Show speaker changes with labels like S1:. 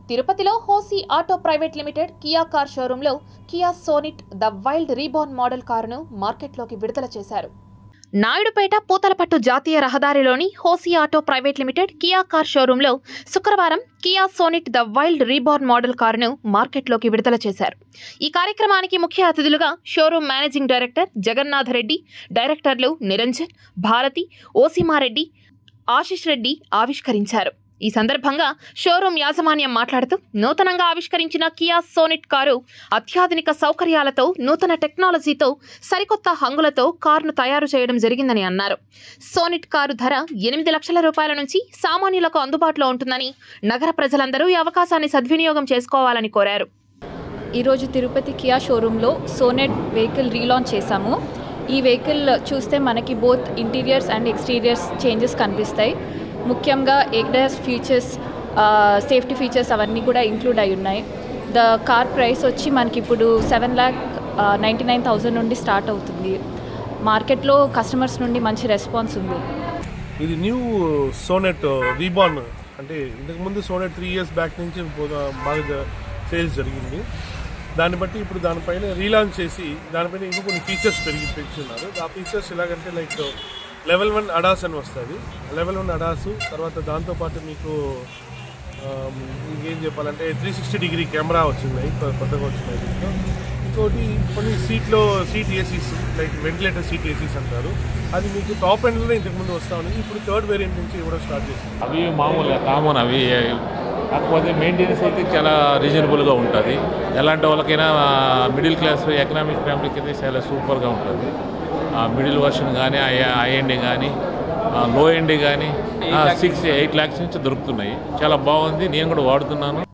S1: తిరుపతిలో హోసీ auto private limited Kia car షోరూంలో Kia Sonet the wild reborn model కారును మార్కెట్లోకి విడుదల చేశారు నాయుడుపేట పూతలపట్టు జాతీయ రహదారిలోని హోసీ auto private limited Kia car షోరూంలో శుక్రవారం Kia Sonet the wild reborn model కారును మార్కెట్లోకి విడుదల చేశారు ఈ కార్యక్రమానికి ముఖ్య అతిథులుగా showroom managing director Jagannath Reddy డైరెక్టర్లు నిరంజన్ భారతి ఓసీమారెడ్డి ఆశిష్ రెడ్డి ఆవిష్కరించారు ఈ సందర్భంగా షోరూం యాజమాన్యం మాట్లాడుతూ నూతనంగా ఆవిష్కరించిన కియా సోనిట్ కారు అత్యాధునిక సౌకర్యాలతో నూతన టెక్నాలజీతో సరికొత్త హంగులతో కారును తయారు చేయడం జరిగిందని అన్నారు సోనిట్ కారు ధర ఎనిమిది లక్షల రూపాయల నుంచి సామాన్యులకు అందుబాటులో ఉంటుందని నగర ప్రజలందరూ ఈ అవకాశాన్ని సద్వినియోగం చేసుకోవాలని కోరారు
S2: ఈరోజు తిరుపతి కియా షోరూంలో సోనెట్ వెహికల్ రీలాంచ్ చేశాము ఈ వెహికల్ చూస్తే మనకి both interiors and exteriors changes కనిపిస్తాయి ముఖ్యంగా ఏడాస్ ఫీచర్స్ సేఫ్టీ ఫీచర్స్ అవన్నీ కూడా ఇంక్లూడ్ అయి ఉన్నాయి ద కార్ ప్రైస్ వచ్చి మనకి ఇప్పుడు seven lakh ninety nine thousand నుండి స్టార్ట్ అవుతుంది మార్కెట్లో కస్టమర్స్ నుండి మంచి రెస్పాన్స్ ఉంది
S3: ఇది న్యూ సోనెట్ రీబార్న్ అంటే ఇంతకుముందు సోనెట్ త్రీ ఇయర్స్ బ్యాక్ నుంచి బో- బాగా సేల్స్ జరిగింది దాన్ని బట్టి ఇప్పుడు దానిపైన రీలాంచ్ చేసి దానిపైన ఇంకా కొన్ని ఫీచర్స్ పెరిగి పెంచున్నారు ఆ ఫీచర్స్ ఎలాగంటే లైక్ లెవెల్ వన్ అడాస్ అని వస్తుంది లెవెల్ వన్ అడాసు తర్వాత దాంతోపాటు మీకు ఆమ్, ఇంకేం చెప్పాలంటే త్రీ సిక్స్టీ డిగ్రీ కెమెరా వచ్చింది కొ- కొత్తగా వచ్చినాయి దీంట్లో ఇంకోటి కొన్ని సీట్లో seat ACs like ventilator seat ACs అంటారు అది మీకు టాప్ ఎండ్లోనే ఇంతకుముందు వస్తా ఉంది ఇప్పుడు థర్డ్ వేరియంట్ నుంచి ఇవ్వడం స్టార్ట్ చేసింది
S4: అవి మామూలుగా కామన్ అవి కాకపోతే మెయింటెనెన్స్ అయితే చాలా రీజనబుల్గా ఉంటుంది ఎలాంటి వాళ్ళకైనా మిడిల్ క్లాస్ ఎకనామిక్ ఫ్యామిలీకి అయితే చాలా సూపర్గా ఉంటుంది మిడిల్ వర్షన్ కానీ ఐ ఎండ్ కానీ లో ఎండ్ కానీ సిక్స్ ఎయిట్ ల్యాక్స్ నుంచి దొరుకుతున్నాయి చాలా బాగుంది నేను కూడా వాడుతున్నాను